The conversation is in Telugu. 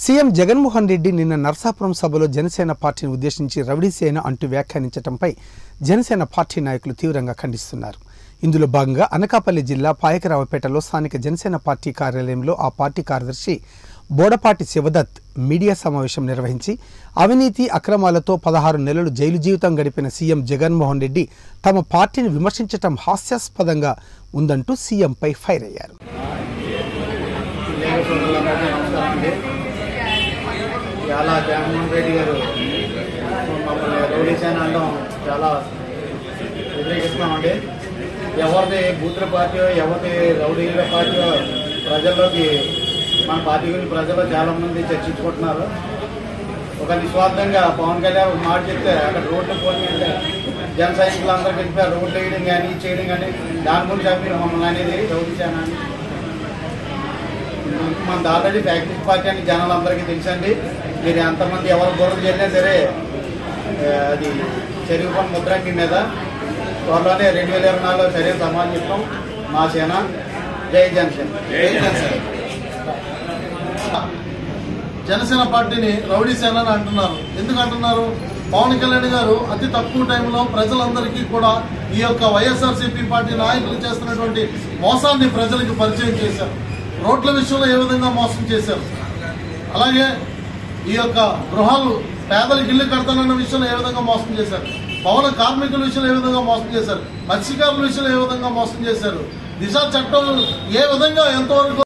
సీఎం జగన్మోహన్ రెడ్డి నిన్న నర్సాపురం సభలో జనసేన పార్టీని ఉద్దేశించి రౌడీసేన అంటూ వ్యాఖ్యానించడంపై జనసేన పార్టీ నాయకులు తీవ్రంగా ఖండిస్తున్నారు ఇందులో భాగంగా అనకాపల్లి జిల్లా పాయకరావుపేటలో స్థానిక జనసేన పార్టీ కార్యాలయంలో ఆ పార్టీ కార్యదర్శి బోడపాటి శివదత్ మీడియా సమావేశం నిర్వహించి అవినీతి అక్రమాలతో పదహారు నెలలు జైలు జీవితం గడిపిన సీఎం జగన్మోహన్ రెడ్డి తమ పార్టీని విమర్శించటం హాస్యాస్పదంగా ఉందంటూ సీఎంపై ఫైర్ అయ్యారు విలేకరులందరికీ నమస్కారం అండి చాలా జగన్మోహన్ రెడ్డి గారు మమ్మల్ని రౌడీ సేన అనడం చాలా వ్యతిరేకిస్తున్నామండి ఎవరిది బూతుల పార్టీ ఎవరిది రౌడీల పార్టీ ప్రజల్లోకి మన పార్టీ గురించి ప్రజల్లో చాలా మంది చర్చించుకుంటున్నారు ఒక నిస్వార్థంగా పవన్ కళ్యాణ్ ఒక మాట చెప్తే అక్కడ రోడ్లు పోనీ అంటే జన సైనికులందరూ కలిపి ఆ రోడ్లు వేయడం కానీ ఇది చేయడం కానీ దాని గురించి చెప్పి మమ్మల్ని అనేది రౌడీ సేన అని మనది ఆల్రెడీ ఫ్యాక్టరీ పార్టీ అని జనాలందరికీ తెలుసండి మీరు ఎంతమంది ఎవరు బుర్ర చేసినా సరే ఆ, అది చెరువు పని ముద్రంగి మీద త్వరలోనే రెండు వేల ఇరవై నాలుగులో సరైన సమాధానం చెప్తాం మా సేన జై జనసేన జై జనసేన జనసేన పార్టీని రౌడీ సేన అని అంటున్నారు ఎందుకు అంటున్నారు పవన్ కళ్యాణ్ గారు అతి తక్కువ టైంలో ప్రజలందరికీ కూడా ఈ యొక్క వైఎస్ఆర్సీపీ పార్టీ నాయకులు చేస్తున్నటువంటి మోసాన్ని ప్రజలకు పరిచయం చేశారు రోడ్ల విషయంలో ఏ విధంగా మోసం చేశారు అలాగే ఈ యొక్క గృహాలు పేదలకు ఇల్లు కడతానన్న విషయంలో ఏ విధంగా మోసం చేశారు పౌర కార్మికుల విషయంలో ఏ విధంగా మోసం చేశారు మత్స్యకారుల విషయంలో ఏ విధంగా మోసం చేశారు దిశ చట్టం ఏ విధంగా ఎంతవరకు